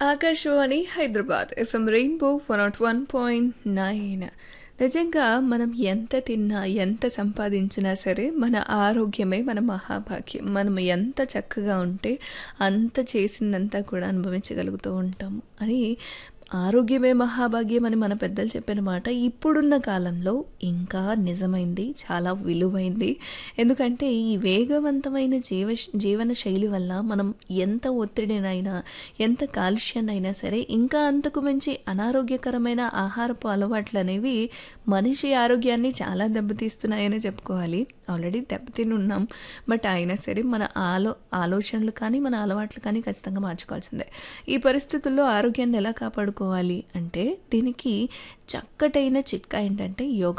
Akashvani Hyderabad FM rainbow one nought one point nine నిజంగా మనం ఎంత తిన్నా ఎంత సంపాదించినా సరే మన ఆరోగ్యమే మన మహాభాగ్యం మనం ఎంత చక్కగా ఉంటే అంత చేసిందంతా కూడా అనుభవించగలుగుతూ ఉంటాము అని ఆరోగ్యమే మహాభాగ్యం అని మన పెద్దలు చెప్పిన మాట ఇప్పుడున్న కాలంలో ఇంకా నిజమైంది చాలా విలువైంది ఎందుకంటే ఈ వేగవంతమైన జీవ జీవన శైలి వల్ల మనం ఎంత ఒత్తిడినైనా ఎంత కాలుష్యాన్నైనా సరే ఇంకా అంతకు మించి అనారోగ్యకరమైన ఆహారపు అలవాట్లు అనేవి మనిషి ఆరోగ్యాన్ని చాలా దెబ్బతీస్తున్నాయని చెప్పుకోవాలి ఆల్రెడీ దెబ్బతిని ఉన్నాం బట్ అయినా సరే మన ఆలో ఆలోచనలు కానీ మన అలవాట్లు కానీ ఖచ్చితంగా మార్చుకోవాల్సిందే ఈ పరిస్థితుల్లో ఆరోగ్యాన్ని ఎలా కాపాడుకోవాలి అంటే దీనికి చక్కటైన చిట్కా ఏంటంటే యోగా